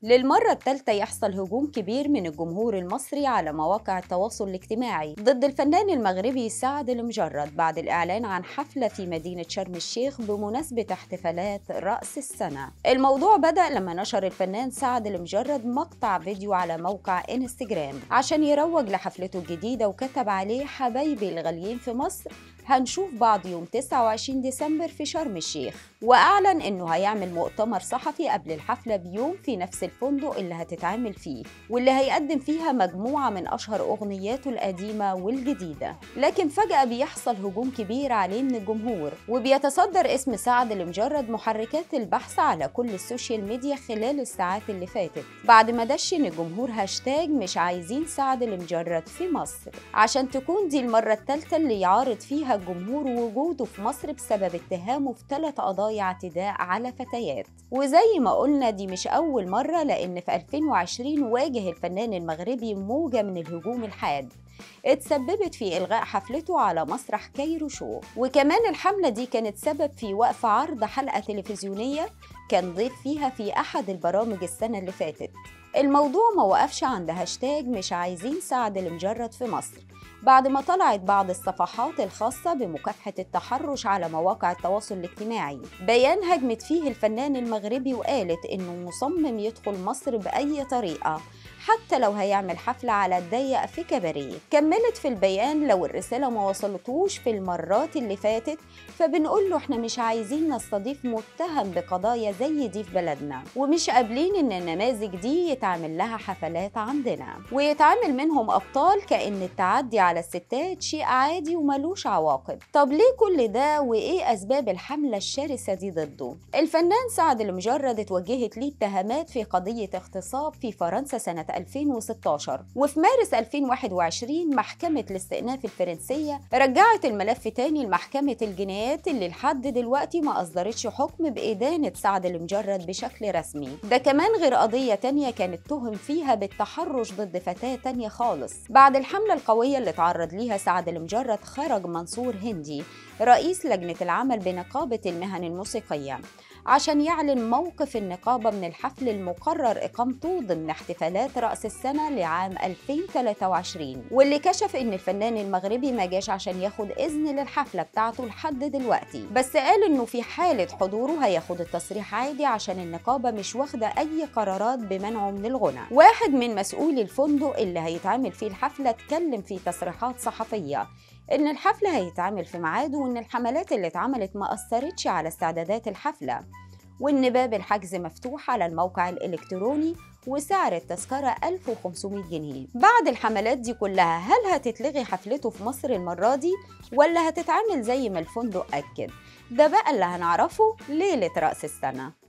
للمرة الثالثة يحصل هجوم كبير من الجمهور المصري على مواقع التواصل الاجتماعي ضد الفنان المغربي سعد المجرد بعد الإعلان عن حفلة في مدينة شرم الشيخ بمناسبة احتفالات رأس السنة الموضوع بدأ لما نشر الفنان سعد المجرد مقطع فيديو على موقع انستجرام عشان يروج لحفلته الجديدة وكتب عليه حبايبي الغاليين في مصر هنشوف بعض يوم 29 ديسمبر في شرم الشيخ وأعلن إنه هيعمل مؤتمر صحفي قبل الحفلة بيوم في نفس الفندق اللي هتتعمل فيه واللي هيقدم فيها مجموعة من أشهر أغنياته القديمة والجديدة لكن فجأة بيحصل هجوم كبير عليه من الجمهور وبيتصدر اسم سعد لمجرد محركات البحث على كل السوشيال ميديا خلال الساعات اللي فاتت بعد ما دشن الجمهور هاشتاج مش عايزين سعد لمجرد في مصر عشان تكون دي المرة الثالثة اللي يعارض فيها الجمهور وجوده في مصر بسبب اتهامه في ثلاث قضايا اعتداء على فتيات وزي ما قلنا دي مش أول مرة لأن في 2020 واجه الفنان المغربي موجة من الهجوم الحاد اتسببت في إلغاء حفلته على مسرح كايرو شو وكمان الحملة دي كانت سبب في وقف عرض حلقة تلفزيونية كان ضيف فيها في أحد البرامج السنة اللي فاتت الموضوع ما وقفش عند هاشتاج مش عايزين سعد المجرد في مصر بعد ما طلعت بعض الصفحات الخاصة بمكافحة التحرش على مواقع التواصل الاجتماعي بيان هجمت فيه الفنان المغربي وقالت إنه مصمم يدخل مصر بأي طريقة حتى لو هيعمل حفلة على الضيق في كباريه كملت في البيان لو الرسالة ما وصلتوش في المرات اللي فاتت فبنقول له احنا مش عايزين نستضيف متهم بقضايا زي دي في بلدنا ومش قابلين ان النماذج دي يتعمل لها حفلات عندنا ويتعامل منهم ابطال كأن التعدي على الستات شيء عادي وملوش عواقب طب ليه كل ده وايه اسباب الحملة الشرسة دي ضده الفنان سعد المجرد اتوجهت ليه اتهامات في قضية اغتصاب في فرنسا سنة 2016 وفي مارس 2021 محكمة الاستئناف الفرنسية رجعت الملف تاني لمحكمة الجنايات اللي لحد دلوقتي ما أصدرتش حكم بإدانة سعد المجرد بشكل رسمي ده كمان غير قضية تانية كانت تهم فيها بالتحرش ضد فتاة تانية خالص بعد الحملة القوية اللي تعرض ليها سعد المجرد خرج منصور هندي رئيس لجنة العمل بنقابة المهن الموسيقية عشان يعلن موقف النقابة من الحفل المقرر إقامته ضمن احتفالات رأس السنة لعام 2023 واللي كشف إن الفنان المغربي ما جاش عشان ياخد إذن للحفلة بتاعته لحد دلوقتي بس قال إنه في حالة حضوره هياخد التصريح عادي عشان النقابة مش واخدة أي قرارات بمنعه من الغنى واحد من مسؤولي الفندق اللي هيتعمل فيه الحفلة اتكلم في تصريحات صحفية إن الحفلة هيتعمل في ميعاده وإن الحملات اللي اتعملت ما أثرتش على استعدادات الحفلة وإن باب الحجز مفتوح على الموقع الإلكتروني وسعر التذكرة 1500 جنيه بعد الحملات دي كلها هل هتتلغي حفلته في مصر المرة دي ولا هتتعمل زي ما الفندق أكد ده بقى اللي هنعرفه ليلة رأس السنة